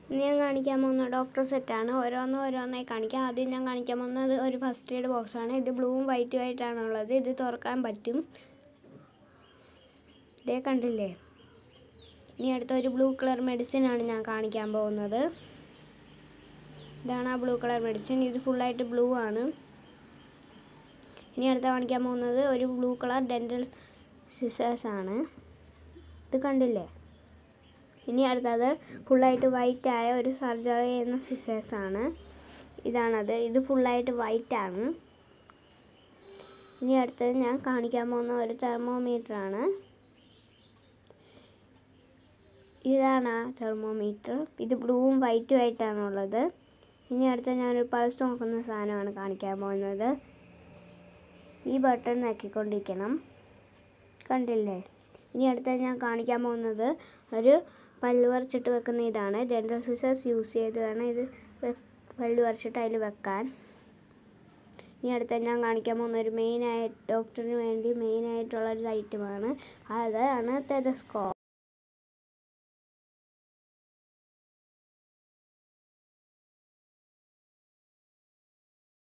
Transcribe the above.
ഇനി ഞാൻ കാണിക്കാൻ പോകുന്ന ഡോക്ടർ സെറ്റാണ് ഓരോന്നും ഓരോന്നായി കാണിക്കാം ആദ്യം ഞാൻ കാണിക്കാൻ പോകുന്നത് ഒരു ഫസ്റ്റ് എയ്ഡ് ബോക്സാണ് ഇത് ബ്ലൂവും വൈറ്റും ആയിട്ടാണ് ഉള്ളത് ഇത് തുറക്കാൻ പറ്റും ഇതേ കണ്ടില്ലേ ഇനി അടുത്ത ഒരു ബ്ലൂ കളർ മെഡിസിൻ ആണ് ഞാൻ കാണിക്കാൻ പോകുന്നത് ഇതാണ് ആ ബ്ലൂ കളർ മെഡിസിൻ ഇത് ഫുള്ളായിട്ട് ബ്ലൂ ആണ് ഇനി അടുത്ത കാണിക്കാൻ പോകുന്നത് ഒരു ബ്ലൂ കളർ ഡെൻറ്റൽ സിസേഴ്സ് ആണ് ഇത് കണ്ടില്ലേ ഇനി അടുത്തത് ഫുള്ളായിട്ട് വൈറ്റ് ആയ ഒരു സർജറി ചെയ്യുന്ന സിസേഴ്സ് ആണ് ഇതാണത് ഇത് ഫുള്ളായിട്ട് വൈറ്റ് ആണ് ഇനി അടുത്തത് ഞാൻ കാണിക്കാൻ പോകുന്ന ഒരു തെർമോമീറ്റർ ആണ് ഇതാണ് ആ തെർമോമീറ്റർ ഇത് ബ്ലൂവും വൈറ്റും ആയിട്ടാണ് ഉള്ളത് ഇനി അടുത്ത ഞാനൊരു പൾസ് നോക്കുന്ന സാധനമാണ് കാണിക്കാൻ പോകുന്നത് ഈ ബട്ടൺ നോക്കിക്കൊണ്ടിരിക്കണം കണ്ടില്ലേ ഇനി അടുത്ത ഞാൻ കാണിക്കാൻ പോകുന്നത് ഒരു പല്ല് വരച്ചിട്ട് വെക്കുന്ന ഇതാണ് ഡെൻറ്റൽ സിസേഴ്സ് യൂസ് ചെയ്ത് വേണം ഇത് വെ- പല്ല് വരച്ചിട്ട് അതിൽ വെക്കാൻ ഇനി അടുത്ത ഞാൻ കാണിക്കാൻ പോകുന്ന ഒരു മെയിനായി ഡോക്ടറിന് വേണ്ടി മെയിനായിട്ടുള്ള ഒരു ഐറ്റമാണ് അതാണ് ടെതസ്കോപ്പ്